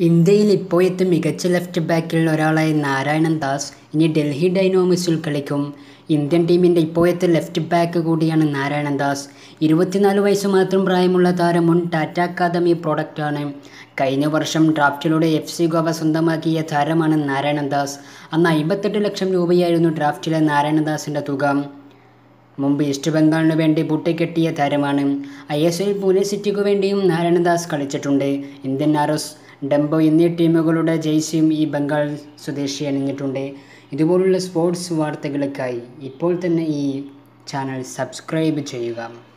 ഇന്ത്യയിൽ ഇപ്പോഴത്തെ മികച്ച ലെഫ്റ്റ് ബാക്കിൽ ഒരാളായ നാരായണൻ ദാസ് ഇനി ഡൽഹി ഡൈനാമോസിൽ കളിക്കും ഇന്ത്യൻ ടീമിൻ്റെ ഇപ്പോഴത്തെ ലെഫ്റ്റ് ബാക്ക് കൂടിയാണ് നാരായണൻ ദാസ് ഇരുപത്തിനാല് വയസ്സ് മാത്രം പ്രായമുള്ള താരം മുൻ ടാറ്റ അക്കാദമി പ്രൊഡക്റ്റാണ് കഴിഞ്ഞ വർഷം ഡ്രാഫ്റ്റിലൂടെ എഫ് സി ഗോവ സ്വന്തമാക്കിയ താരമാണ് നാരായണൻ ദാസ് അന്ന് അമ്പത്തെട്ട് ലക്ഷം രൂപയായിരുന്നു ഡ്രാഫ്റ്റിലെ നാരായണൻ ദാസിൻ്റെ തുക മുമ്പ് ഈസ്റ്റ് ബംഗാളിന് വേണ്ടി പൂട്ടിക്കെട്ടിയ താരമാണ് ഐ എസ് എൽ പൂനെ സിറ്റിക്കു വേണ്ടിയും നാരായണദാസ് കളിച്ചിട്ടുണ്ട് ഇന്ത്യൻ ആരോസ് ഡംബോ എന്നീ ടീമുകളുടെ ജേഴ്സിയും ഈ ബംഗാൾ സ്വദേശി അണിഞ്ഞിട്ടുണ്ട് ഇതുപോലുള്ള സ്പോർട്സ് വാർത്തകൾക്കായി ഇപ്പോൾ തന്നെ ഈ ചാനൽ സബ്സ്ക്രൈബ് ചെയ്യുക